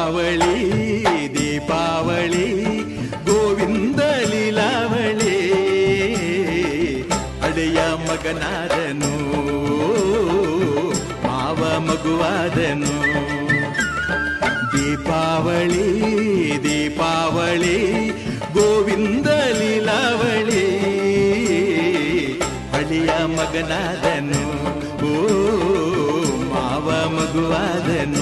ದೀಪಾವಳಿ ದೀಪಾವಳಿ ಗೋವಿಂದ ಲೀಲಾವಳಿ ಅಡೆಯ ಮಗನಾದನು ಮಾವ ಮಗುವಾದನು ದೀಪಾವಳಿ ದೀಪಾವಳಿ ಗೋವಿಂದ ಲೀಲಾವಳಿ ಅಳಿಯ ಮಗನಾದನು ಓ ಮಾವ ಮಗುವಾದನು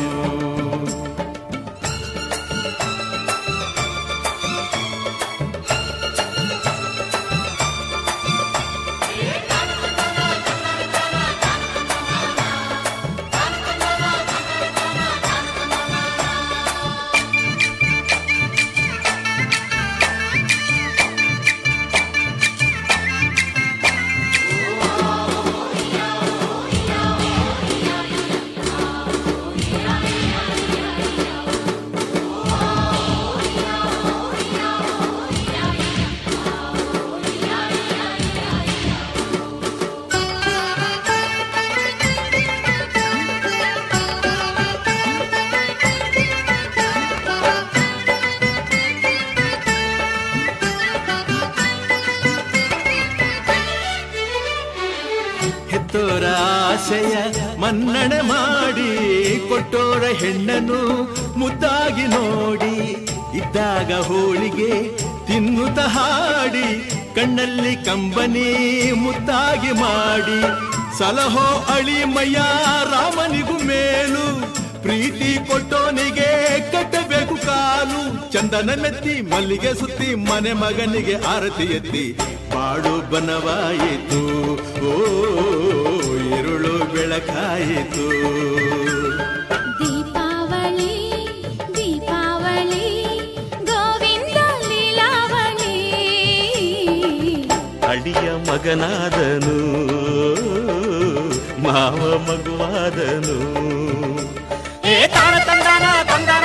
ಹೆತ್ತೋರ ಆಶಯ ಮನ್ನಣೆ ಮಾಡಿ ಕೊಟ್ಟೋರ ಹೆಣ್ಣನು ಮುದ್ದಾಗಿ ನೋಡಿ ಇದ್ದಾಗ ಹೋಳಿಗೆ ತಿನ್ನುತ್ತ ಹಾಡಿ ಕಣ್ಣಲ್ಲಿ ಕಂಬನಿ ಮುದ್ದಾಗಿ ಮಾಡಿ ಸಲಹೋ ಅಳಿಮಯ್ಯ ರಾಮನಿಗೂ ಮೇಲು ಪ್ರೀತಿ ಕೊಟ್ಟೋನಿಗೆ ಕಟ್ಟಬೇಕು ಕಾಲು ಚಂದನ ಮೆತ್ತಿ ಮಲ್ಲಿಗೆ ಸುತ್ತಿ ಮನೆ ಮಗನಿಗೆ ಆರತಿ ಎತ್ತಿ ಬಾಡು ಬನವಾಯಿತು ಓ ഇരുಳು ಬೆಳಕಾಯಿತು ದೀಪಾವಳಿ ದೀಪಾವಳಿ ಗೋವಿಂದ ಲೀಲಾವಳಿ ಅಡಿಯ ಮಗನಾದನು ಮಾವ ಮಗುವಾದನು ಏ ತಾನ ತಂದಾನ ತಂದ